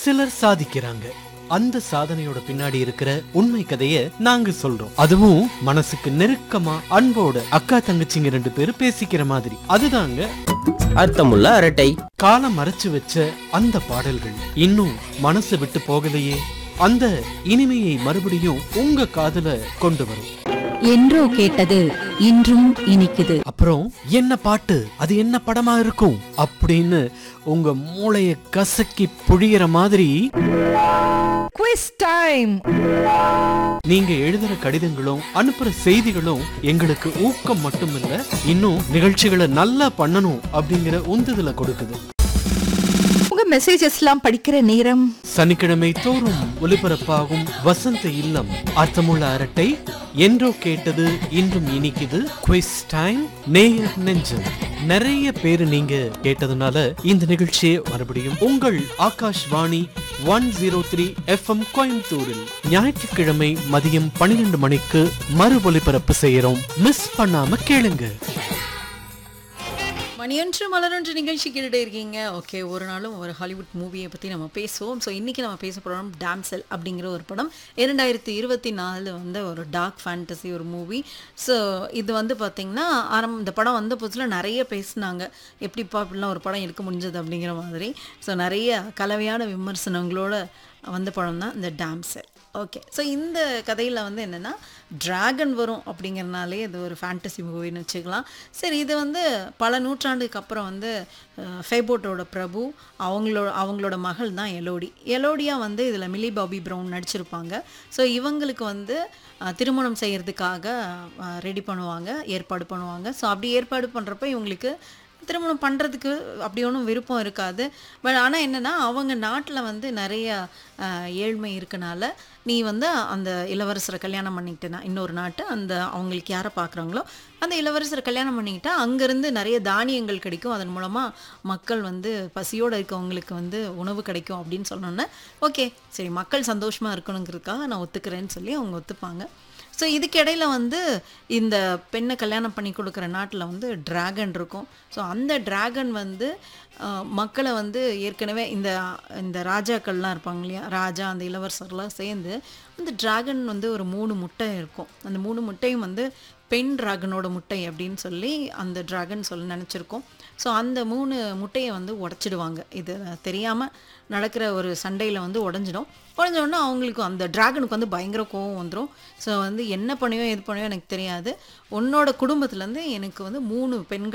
சிலர் சாதிக்கிறாங்க அந்த சாதனையோட பின்னாடி இருக்கிற உண்மை கதைய நாங்க சொல்றோம் அதுவும் மனசுக்கு நெருக்கமா அன்போட அக்கா தங்கச்சிங்க ரெண்டு பேரும் பேசிக்கிற மாதிரி அதுதாங்க அர்த்தமுள்ள அரட்டை காலம் மறைச்சு வச்ச அந்த பாடல்கள் இன்னும் மனசு விட்டு போகலையே அந்த இனிமையை மறுபடியும் உங்க காதுல கொண்டு வரும் என்றோ கேட்டது இன்றும் இனிக்குது அப்புறம் என்ன பாட்டு அது என்ன படமா இருக்கும் அப்படின்னு உங்க மூளைய கசக்கி புழியிற மாதிரி குவிஸ் டைம் நீங்க எழுதுற கடிதங்களும் அனுப்புற செய்திகளும் எங்களுக்கு ஊக்கம் மட்டும் இல்ல இன்னும் நிகழ்ச்சிகளை நல்லா பண்ணணும் அப்படிங்கிற உந்துதலை கொடுக்குது உங்க மெசேஜஸ்லாம் படிக்கிற நேரம் சனிக்கிழமை தோறும் ஒலிபரப்பாகும் வசந்த இல்லம் அர்த்தமுள்ள அரட்டை என்றோ கேட்டது இன்றும் இனிக்குது குவிஸ் டைம் நேயர் நெஞ்சம் நிறைய பேர் நீங்க கேட்டதுனால இந்த நிகழ்ச்சியை மறுபடியும் உங்கள் Akashvani one zero three FM கோயம்புத்தூரில் ஞாயிற்றுக்கிழமை மதியம் பன்னிரெண்டு மணிக்கு மறு ஒலிபரப்பு செய்யறோம் மிஸ் பண்ணாம கேளுங்க மணியொன்று மலரொன்று நிகழ்ச்சி கேட்டுட்டே இருக்கீங்க ஓகே ஒரு நாளும் ஒரு ஹாலிவுட் மூவியை பற்றி நம்ம பேசுவோம் ஸோ இன்றைக்கி நம்ம பேச போகிறோம் டாம்செல் அப்படிங்கிற ஒரு படம் இரண்டாயிரத்தி இருபத்தி நாலு வந்து ஒரு டார்க் ஃபேண்டசி ஒரு மூவி ஸோ இது வந்து பார்த்திங்கன்னா ஆரம் இந்த படம் வந்த புதுசில் நிறைய பேசினாங்க எப்படிப்பா இப்படிலாம் ஒரு படம் எடுக்க முடிஞ்சது அப்படிங்கிற மாதிரி ஸோ நிறைய கலவையான விமர்சனங்களோட வந்த படம் தான் இந்த டாம்செல் ஓகே ஸோ இந்த கதையில் வந்து என்னென்னா டிராகன் வரும் அப்படிங்கிறனாலே இது ஒரு ஃபேண்டசி மூவின்னு வச்சுக்கலாம் சரி இது வந்து பல நூற்றாண்டுக்கு அப்புறம் வந்து அஹ், ஃபேபோட்டோட பிரபு அவங்களோட அவங்களோட மகள் தான் எலோடி எலோடியா வந்து இதில் மில்லி பாபி ப்ரௌன் நடிச்சிருப்பாங்க ஸோ இவங்களுக்கு வந்து அஹ், திருமணம் செய்கிறதுக்காக ரெடி பண்ணுவாங்க ஏற்பாடு பண்ணுவாங்க ஸோ அப்படி ஏற்பாடு பண்ணுறப்ப இவங்களுக்கு திருமணம் பண்ணுறதுக்கு அப்படி ஒன்றும் விருப்பம் இருக்காது பட் ஆனால் என்னென்னா அவங்க நாட்டில் வந்து நிறைய அஹ், ஏழ்மை இருக்கனால நீ வந்து அந்த இளவரசரை கல்யாணம் பண்ணிக்கிட்டேனா இன்னொரு நாட்டு அந்த அவங்களுக்கு யாரை பார்க்குறாங்களோ அந்த இளவரசரை கல்யாணம் பண்ணிக்கிட்டா அங்கேருந்து நிறைய தானியங்கள் கிடைக்கும் அதன் மூலமாக மக்கள் வந்து பசியோடு இருக்கவங்களுக்கு வந்து உணவு கிடைக்கும் அப்படின்னு சொன்னோன்னே ஓகே சரி மக்கள் சந்தோஷமாக இருக்கணுங்கிறதுக்காக நான் ஒத்துக்கிறேன்னு சொல்லி அவங்க ஒத்துப்பாங்க ஸோ இதுக்கு இடையில வந்து இந்த பெண்ணை கல்யாணம் பண்ணி கொடுக்குற நாட்டில் வந்து டிராகன் இருக்கும் ஸோ அந்த டிராகன் வந்து அஹ், மக்களை வந்து ஏற்கனவே இந்த இந்த ராஜாக்கள்லாம் இருப்பாங்க இல்லையா ராஜா அந்த இளவரசர்லாம் சேர்ந்து அந்த டிராகன் வந்து ஒரு மூணு முட்டை இருக்கும் அந்த மூணு முட்டையும் வந்து பெண் டிராகனோட முட்டை அப்படின்னு சொல்லி அந்த டிராகன் சொல்லி நினச்சிருக்கோம் ஸோ அந்த மூணு முட்டையை வந்து உடச்சிடுவாங்க இது தெரியாமல் நடக்கிற ஒரு சண்டையில் வந்து உடஞ்சிடும் உடஞ்ச உடனே அவங்களுக்கு அந்த டிராகனுக்கு வந்து பயங்கர கோவம் வந்துடும் ஸோ வந்து என்ன பண்ணியோ எது பண்ணியோ எனக்கு தெரியாது உன்னோட குடும்பத்துலேருந்து எனக்கு வந்து மூணு பெண்கள்